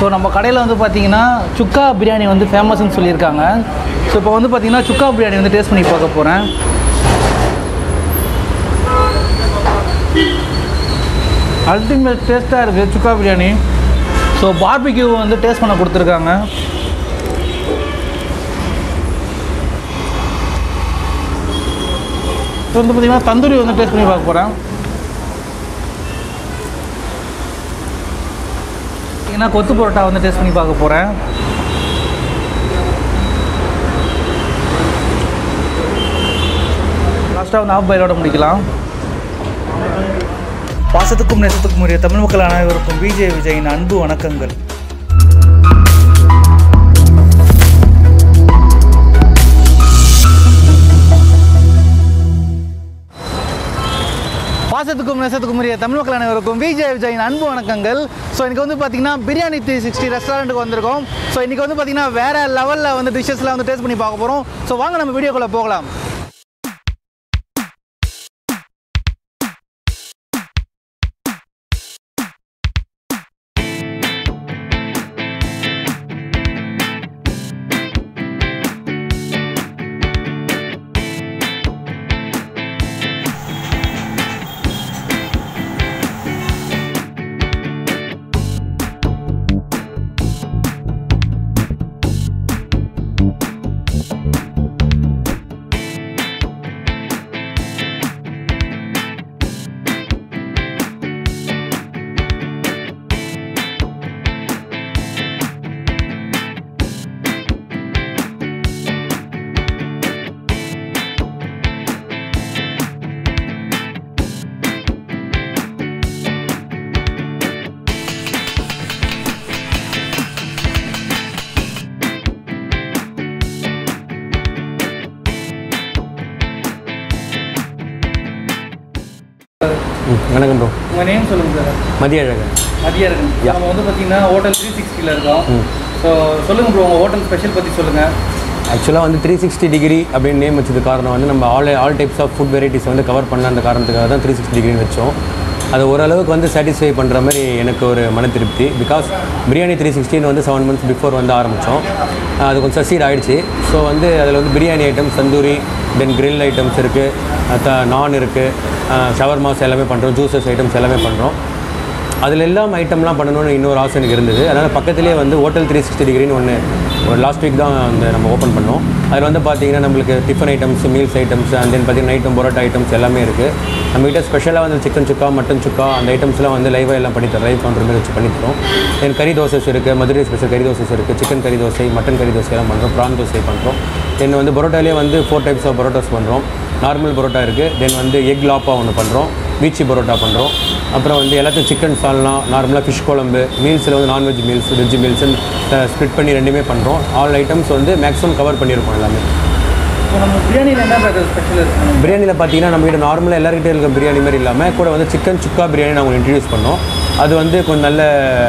so நம்ம கடையில் வந்து பார்த்தீங்கன்னா சுக்கா பிரியாணி வந்து ஃபேமஸ்னு சொல்லியிருக்காங்க ஸோ இப்போ வந்து பார்த்தீங்கன்னா சுக்கா பிரியாணி வந்து டேஸ்ட் பண்ணி பார்க்க போகிறேன் அல்டிமேட் டேஸ்ட்டாக இருக்குது சுக்கா பிரியாணி ஸோ பார்பிக்யூ வந்து டேஸ்ட் பண்ண கொடுத்துருக்காங்க இப்போ வந்து பார்த்தீங்கன்னா தந்தூரி வந்து டேஸ்ட் பண்ணி பார்க்க போகிறேன் ஏன்னா கொத்து பரோட்டா வந்து டேஸ்ட் பண்ணி பார்க்க போகிறேன் லாஸ்ட்டாக வந்து ஆஃப் பைலோட முடிக்கலாம் பாசத்துக்கும் நேசத்துக்கும் உரிய தமிழ் மக்கள் அனைவருக்கும் விஜய் விஜயின் அன்பு வணக்கங்கள் பாசத்துக்கும் நேசத்துக்கும் உரிய தமிழ் மக்கள் அனைவருக்கும் விஜய் விஜயின் அன்பு வணக்கங்கள் ஸோ இன்றைக்கி வந்து பார்த்தீங்கன்னா பிரியாணி த்ரீ சிக்ஸ்டி ரெஸ்டாரண்ட்டுக்கு வந்திருக்கோம் ஸோ இன்றைக்கி வந்து பார்த்தீங்கன்னா வேறு லெவலில் வந்து டிஷ்ஷஸ்லாம் வந்து டேஸ்ட் பண்ணி பார்க்க போகிறோம் ஸோ வாங்க நம்ம வீடியோக்குள்ளே போகலாம் ம், வணக்கம் ப்ரோ உங்கள் நேம் சொல்லுங்கள் சார் மதிய அழகன் மதியம் இருக்கு நம்ம வந்து பார்த்தீங்கன்னா ஹோட்டல் த்ரீ சிக்ஸ்டியில் இருக்கோம் ஸோ சொல்லுங்கள் ப்ரோ உங்கள் ஹோட்டல் ஸ்பெஷல் பற்றி சொல்லுங்கள் ஆக்சுவலாக வந்து த்ரீ சிக்ஸ்டி டிகிரி அப்படின்னு நேம் வச்சது காரணம் வந்து நம்ம all all types of food varieties வந்து கவர் பண்ண அந்த காரணத்துக்காக தான் த்ரீ சிக்ஸ்டி டிகிரின்னு வச்சோம் அது ஓரளவுக்கு வந்து சாட்டிஸ்ஃபை பண்ணுற மாதிரி எனக்கு ஒரு மன திருப்தி பிகாஸ் பிரியாணி த்ரீ சிக்ஸ்டின்னு வந்து செவன் மந்த்ஸ் பிஃபோர் வந்து ஆரம்பித்தோம் அது கொஞ்சம் சசீட் ஆயிடுச்சு ஸோ வந்து அதில் வந்து biryani items tandoori then grill items இருக்குது நான் இருக்குது ஷவர்மாஸ் எல்லாமே பண்ணுறோம் ஜூஸஸ் ஐட்டம்ஸ் எல்லாமே பண்ணுறோம் அதில் எல்லாம் ஐட்டம்லாம் பண்ணணும்னு இன்னொரு ஆசை எனக்கு இருந்தது அதனால் பக்கத்துலேயே வந்து ஹோட்டல் த்ரீ சிக்ஸ்டி டிகிரின்னு ஒன்று ஒரு லாஸ்ட் வீக் தான் வந்து நம்ம ஓப்பன் பண்ணோம் அதில் வந்து பார்த்தீங்கன்னா நம்மளுக்கு tiffin items meals items and then பார்த்தீங்கன்னா ஐட்டம் பரோட்டா ஐட்டம்ஸ் எல்லாமே இருக்குது நம்மகிட்ட ஸ்பெஷலாக வந்து சிக்கன் சுக்கா மட்டன் சுக்கா அந்த ஐட்டம்ஸ்லாம் வந்து லைவாக எல்லாம் பண்ணி தரோம் லைவ் கவுண்டர் மாதிரி வச்சு பண்ணி தரோம் தென் கறி தோசைஸ் இருக்குது மதுரை ஸ்பெஷல் கறி தோசைஸ் இருக்குது சிக்கன் கறி தோசை மட்டன் கறி தோசை எல்லாம் பண்ணுறோம் ப்ரான் தோசை பண்ணுறோம் தென் வந்து பரோட்டாலே வந்து ஃபோர் டைப்ஸ் ஆஃப் பரோட்டாஸ் பண்ணுறோம் நார்மல் பரோட்டா இருக்குது தென் வந்து எக் லாப்பா ஒன்று பண்ணுறோம் வீச்சி பரோட்டா பண்ணுறோம் அப்புறம் வந்து எல்லாத்தையும் சிக்கன் சால்னா நார்மலாக ஃபிஷ் குழம்பு மீல்ஸில் வந்து நான்வெஜ் மீல்ஸ் வெஜ் மீல்ஸ்னு ஸ்ப்ளிட் பண்ணி ரெண்டுமே பண்ணுறோம் ஆல் ஐட்டம்ஸ் வந்து மேக்ஸிமம் கவர் பண்ணியிருக்கோம் எல்லாமே ஸோ நம்ம பிரியாணியில் என்ன ஸ்பெஷல் இருக்குது பிரியாணியில் பார்த்தீங்கன்னா நம்ம கிட்ட நார்மலாக எல்லாருக்கிட்ட இருக்க பிரியாணி மாதிரி இல்லாமல் கூட வந்து சிக்கன் சுக்கா பிரியாணி நாங்கள் இன்ட்ரடியூஸ் பண்ணோம் அது வந்து கொஞ்சம் நல்ல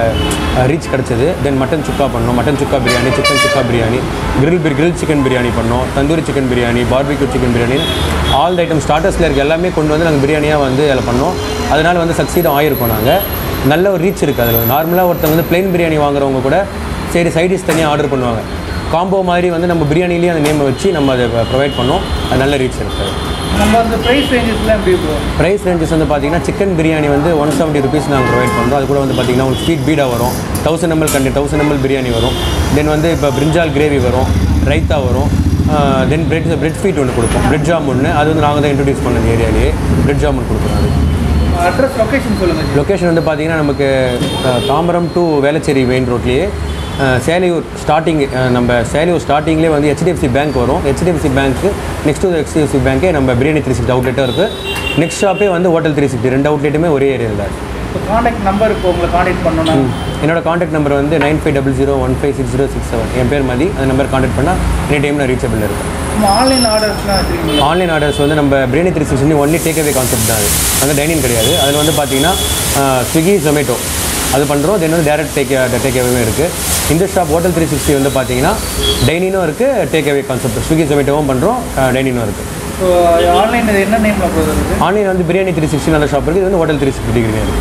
ரீச் கிடச்சிது தென் மட்டன் சுக்கா பண்ணோம் mutton chukka biryani chicken chukka biryani grill B grill chicken biryani பண்ணோம் tandoori chicken biryani barbecue chicken biryani all item ஸ்டார்டர்ஸில் இருக்க எல்லாமே கொண்டு வந்து நாங்கள் பிரியாணியாக வந்து அதில் பண்ணோம் அதனால் வந்து சக்சீடும் ஆகிருக்கோம் நாங்கள் நல்ல ஒரு ரீச் இருக்குது அதில் நார்மலாக ஒருத்தவங்க வந்து plain பிரியாணி வாங்குறவங்க கூட சரி சைடிஷ் தனியாக ஆர்டர் பண்ணுவாங்க காம்போ மாதிரி வந்து நம்ம பிரியாணிலேயே அந்த நேமை வச்சு நம்ம அதை ப்ரொவைட் பண்ணோம் அது நல்ல ரீச் இருக்குது நம்ம அந்த ப்ரைஸ் ரேஞ்சஸ்லாம் எப்படி ப்ரோ ப்ரைஸ் ரேஞ்சஸ் வந்து பார்த்தீங்கன்னா சிக்கன் பிரியாணி வந்து ஒன் செவன்ட்டி ருபீஸ் நாங்கள் ப்ரொவைட் பண்ணுறோம் அது கூட வந்து பார்த்தீங்கன்னா உங்களுக்கு ஸ்வீட் பீடா வரும் தௌசண்ட் எம்எல் கண்டி தௌசண்ட் எம்எல் பிரியாணி வரும் தென் வந்து இப்போ பிரிஞ்சால் கிரேவி வரும் ரைத்தா வரும் தென் பிரெட் பிரெட் ஸ்வீட் ஒன்று கொடுப்போம் பிரெட் ஜாமுன்னு அது வந்து நாங்கள் தான் இன்ட்ரடியூஸ் பண்ண ஏரியாலேயே பிரெட் ஜாமுன் கொடுக்குறோம் அது அட்ரஸ் லொக்கேஷன் சொல்லுங்கள் லொக்கேஷன் வந்து பார்த்தீங்கன்னா நமக்கு அஹ், தாம்பரம் டு வேளச்சேரி மெயின் ரோட்லேயே அஹ், சேலையூர் ஸ்டார்டிங் நம்ம சேலையூர் ஸ்டார்டிங்லேயே வந்து ஹெச்டிஎஃப்சி பேங்க் வரும் ஹெச்டிஎஃப்சி பேங்க்கு நெக்ஸ்ட் டு ஹெச்டிஎஃப்சி பேங்க்கே நம்ம பிரியாணி த்ரீ சிக்ஸ்டி அவுட்லெட்டும் இருக்குது நெக்ஸ்ட் ஷாப்பே வந்து ஹோட்டல் த்ரீ சிக்ஸ்டி ரெண்டு அவுட்லெட்டுமே ஒரே ஏரியாவில் தான் இருக்குது இப்போ காண்டாக்ட் நம்பர் இப்போ உங்களை காண்டாக்ட் பண்ணணும்னா என்னோட காண்டாக்ட் நம்பர் வந்து nine five double zero one five six zero six seven என் பேர் மதி அந்த நம்பர் காண்டாக்ட் பண்ணால் எனி டைம் நான் ரீச்சபிள் இருக்கும் நம்ம ஆன்லைன் ஆர்டர்ஸ்லாம் வச்சுருக்கீங்களா ஆன்லைன் ஆர்டர்ஸ் வந்து நம்ம biryani three sixty only take away concept தான் அது அங்கே டைனிங் கிடையாது அதில் வந்து பார்த்தீங்கன்னா ஸ்விக்கி ஜொமேட்டோ அது பண்ணுறோம் தென் வந்து டேரக்ட் டேக் டேக் அவேமே இருக்குது இந்த ஷாப் ஹோட்டல் த்ரீ சிக்ஸ்டி வந்து பார்த்தீங்கன்னா டைனிங்கும் இருக்குது டேக் அவே கான்செப்ட் ஸ்விக்கி ஜொமேட்டோவும் பண்ணுறோம் டைனிங்கும் இருக்குது ஸோ ஆன்லைன் என்ன நேமில் ப்ரோ இருக்குது ஆன்லைன் வந்து பிரியாணி த்ரீ சிக்ஸ்டி நல்ல ஷாப் இருக்குது இது வந்து ஹோட்டல் த்ரீ சிக்ஸ்டி டிகிரி இருக்குது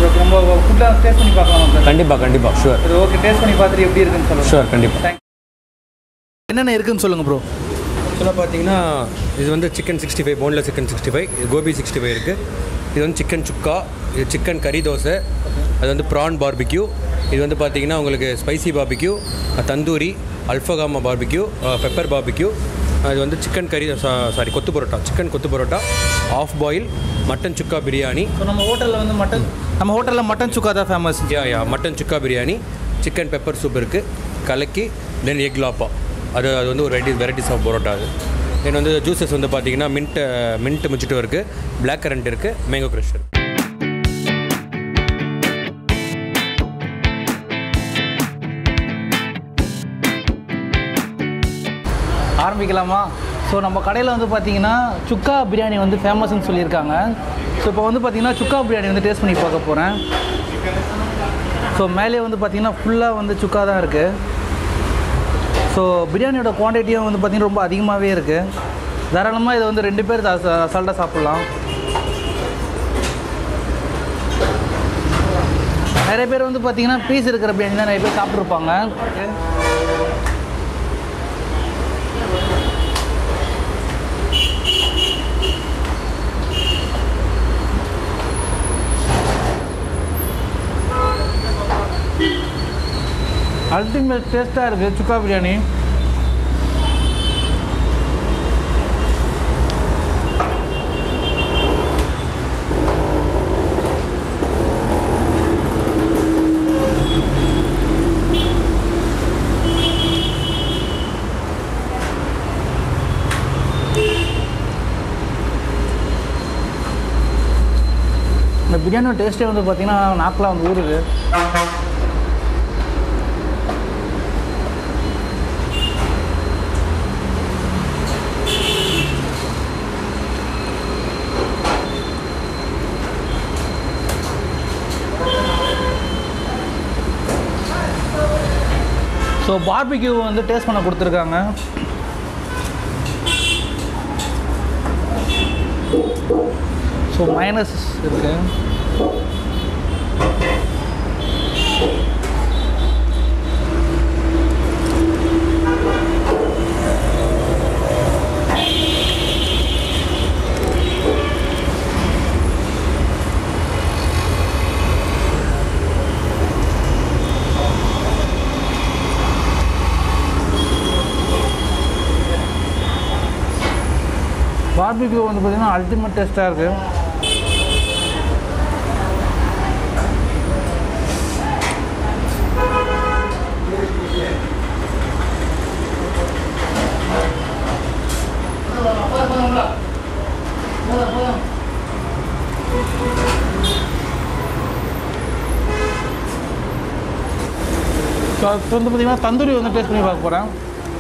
ப்ரோ நம்ம ஃபுட்டாக டேஸ்ட் பண்ணி பார்க்கலாமா சார் கண்டிப்பாக கண்டிப்பாக ஷுவர் இது ஓகே டேஸ்ட் பண்ணி பார்த்துட்டு எப்படி இருக்குன்னு சொல்லுங்கள் ஷுவர் கண்டிப்பாக என்னென்ன இருக்குன்னு சொல்லுங்கள் ப்ரோ ஆக்சுவலாக பார்த்தீங்கன்னா இது வந்து chicken sixty five boneless chicken sixty five gobi sixty five இருக்குது இது வந்து சிக்கன் சுக்கா இது சிக்கன் கறி தோசை அது வந்து ப்ரான் பார்பிக்யூ இது வந்து பார்த்தீங்கன்னா உங்களுக்கு ஸ்பைசி பார்பிக்யூ தந்தூரி அல்ஃபகாமா பார்பிக்யூ பெப்பர் பார்பிக்யூ அது வந்து சிக்கன் கறி sorry kothu parotta chicken kothu parotta half boil mutton chukka biryani so நம்ம ஹோட்டலில் வந்து மட்டன் நம்ம ஹோட்டலில் மட்டன் சுக்கா தான் famous yeah yeah mutton chukka biryani chicken pepper soup இருக்குது கலக்கி தென் எக் லாப்பா அது அது வந்து ஒரு வெரைட்டி வெரைட்டிஸ் ஆஃப் பரோட்டா அது தென் வந்து ஜூஸஸ் வந்து பார்த்தீங்கன்னா மின்ட் மின்ட் முச்சிட்டு இருக்குது பிளாக் கரண்ட் இருக்குது மேங்கோ க்ரஷ் இருக்குது ஆரம்பிக்கலாமா ஸோ நம்ம கடையில் வந்து பார்த்தீங்கன்னா சுக்கா பிரியாணி வந்து ஃபேமஸ்னு சொல்லியிருக்காங்க ஸோ இப்போ வந்து பார்த்தீங்கன்னா சுக்கா பிரியாணி வந்து டேஸ்ட் பண்ணி பார்க்க போகிறேன் ஸோ மேலே வந்து பார்த்தீங்கன்னா ஃபுல்லாக வந்து சுக்கா தான் இருக்குது ஸோ பிரியாணியோட குவான்டிட்டியும் வந்து பார்த்திங்கன்னா ரொம்ப அதிகமாகவே இருக்குது தாராளமாக இதை வந்து ரெண்டு பேர் அசால்ட்டாக சாப்பிட்லாம் நிறைய பேர் வந்து பார்த்தீங்கன்னா பீஸ் இருக்கிற பிரியாணி தான் நிறைய பேர் சாப்பிட்ருப்பாங்க அல்டிமேட் டேஸ்ட்டாக இருக்குது சுக்கா பிரியாணி இந்த பிரியாணியோட டேஸ்ட்டே வந்து பார்த்தீங்கன்னா நாக்கில் வந்து ஊறுது ஸோ பார்பிக்யூ வந்து டேஸ்ட் பண்ண கொடுத்துருக்காங்க ஸோ மைனஸ் இருக்கு பார்பிக்யூ வந்து பார்த்தீங்கன்னா அல்டிமேட் டேஸ்ட்டாக இருக்குது ஸோ அது வந்து பார்த்தீங்கன்னா தந்தூரி வந்து டேஸ்ட் பண்ணி பார்க்க போகிறேன்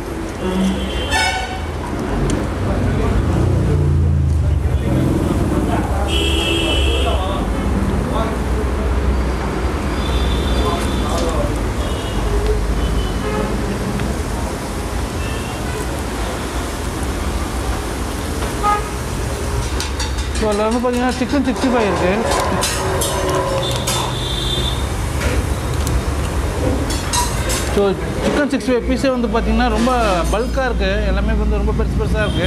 ஸோ அதில் வந்து பார்த்தீங்கன்னா சிக்கன் சிக்ஸ்டி ஃபைவ் இருக்குது ஸோ சிக்கன் சிக்ஸ்டி ஃபைவ் பீஸே வந்து பார்த்தீங்கன்னா ரொம்ப பல்காக இருக்குது எல்லாமே வந்து ரொம்ப பெருசு பெருசாக இருக்குது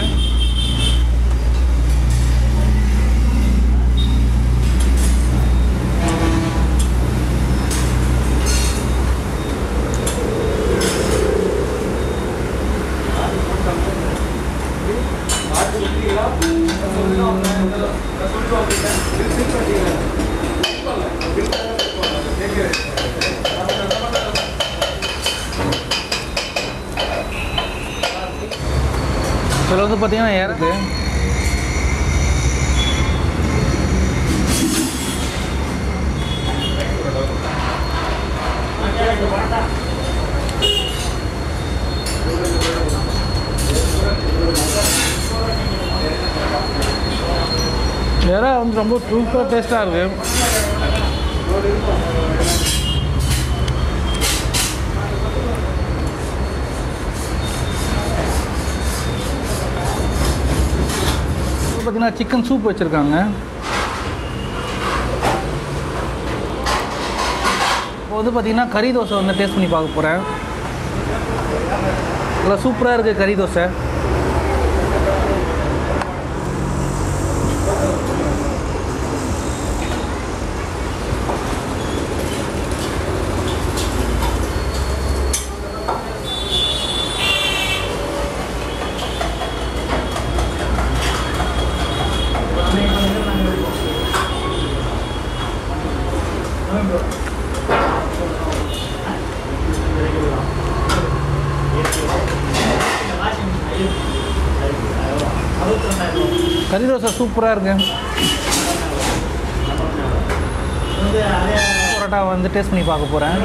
இதில் வந்து பார்த்தீங்கன்னா இறக்கு இறா வந்து ரொம்ப சூப்பர் டேஸ்ட்டாக இருக்குது பார்த்தீங்கன்னா சிக்கன் சூப் வச்சுருக்காங்க இப்போ வந்து பார்த்தீங்கன்னா கறி தோசை வந்து டேஸ்ட் பண்ணி பார்க்க போகிறேன் நல்லா சூப்பராக இருக்குது கறி தோசை கறி தோசை சூப்பராக இருக்கு பரோட்டா வந்து டேஸ்ட் பண்ணி பார்க்க போகிறேன்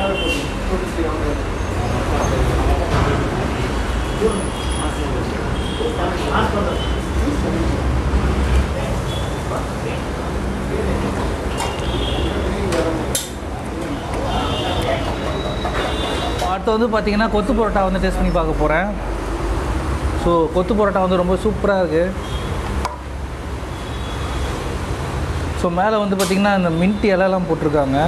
அடுத்து வந்து பார்த்தீங்கன்னா கொத்து பரோட்டா வந்து டேஸ்ட் பண்ணி பார்க்க போகிறேன் ஸோ கொத்து பரோட்டா வந்து ரொம்ப சூப்பராக இருக்குது ஸோ மேலே வந்து பார்த்திங்கன்னா இந்த மின்ட் இலையெல்லாம் போட்டிருக்காங்க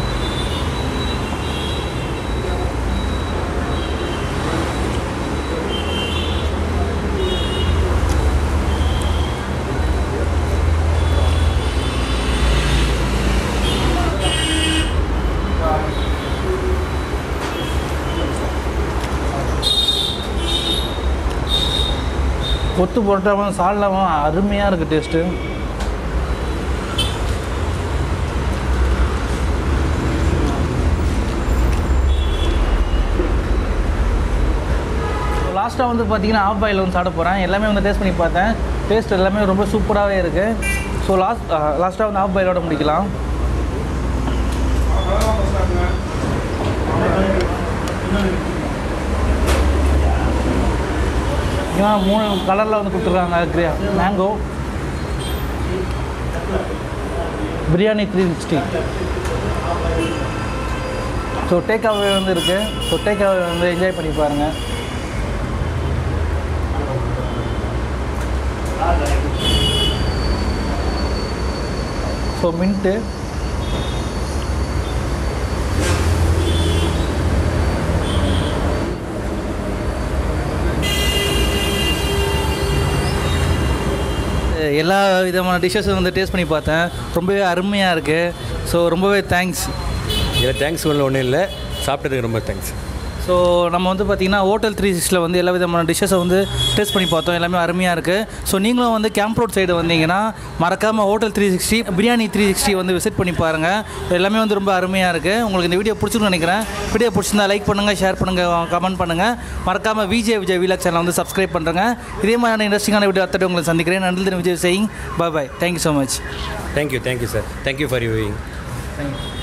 கொத்து பரோட்டாவும் சால்னாவும் அருமையாக இருக்குது டேஸ்ட்டு லாஸ்ட்டாக வந்து பார்த்தீங்கன்னா ஆஃப் பாயில் வந்து சாப்பிட போகிறேன் எல்லாமே வந்து டேஸ்ட் பண்ணி பார்த்தேன் டேஸ்ட் எல்லாமே ரொம்ப சூப்பராகவே இருக்குது ஸோ லாஸ்ட் லாஸ்ட்டாக வந்து ஆஃப் பாயிலோட முடிக்கலாம் இவன் மூணு கலரில் வந்து கொடுத்துருக்காங்க கிரியா mango biryani three sixty so take away வந்து இருக்குது ஸோ டேக் அவே வந்து என்ஜாய் பண்ணி பாருங்கள் ஸோ மின்ட்டு எல்லா விதமான டிஷ்ஷஸும் வந்து டேஸ்ட் பண்ணி பார்த்தேன் ரொம்பவே அருமையாக இருக்குது ஸோ ரொம்பவே தேங்க்ஸ் இதில் தேங்க்ஸ் ஒன்றும் ஒன்றும் இல்லை சாப்பிட்டதுக்கு ரொம்ப தேங்க்ஸ் ஸோ நம்ம வந்து பார்த்திங்கன்னா ஹோட்டல் த்ரீ சிக்ஸில் வந்து எல்லா விதமான டிஷ்ஷஸை வந்து டேஸ்ட் பண்ணி பார்த்தோம் எல்லாமே அருமையாக இருக்குது ஸோ நீங்களும் வந்து கேம்ப் ரோட் சைடு வந்தீங்கன்னா மறக்காமல் hotel three sixty biryani three sixty வந்து விசிட் பண்ணி பாருங்கள் எல்லாமே வந்து ரொம்ப அருமையாக இருக்குது உங்களுக்கு இந்த வீடியோ பிடிச்சிருக்குன்னு நினைக்கிறேன் வீடியோ பிடிச்சிருந்தா லைக் பண்ணுங்கள் ஷேர் பண்ணுங்கள் கமெண்ட் பண்ணுங்கள் மறக்காமல் விஜய் விஜய் வீலாக் சேனல் வந்து சப்ஸ்கிரைப் பண்ணுறேங்க இதே மாதிரியான இன்ட்ரெஸ்டிங்கான வீடியோ அத்தனை உங்களை சந்திக்கிறேன் நன்றி தினம் Vijay Singh bye bye thank you so much thank you thank you sir thank you for viewing thank you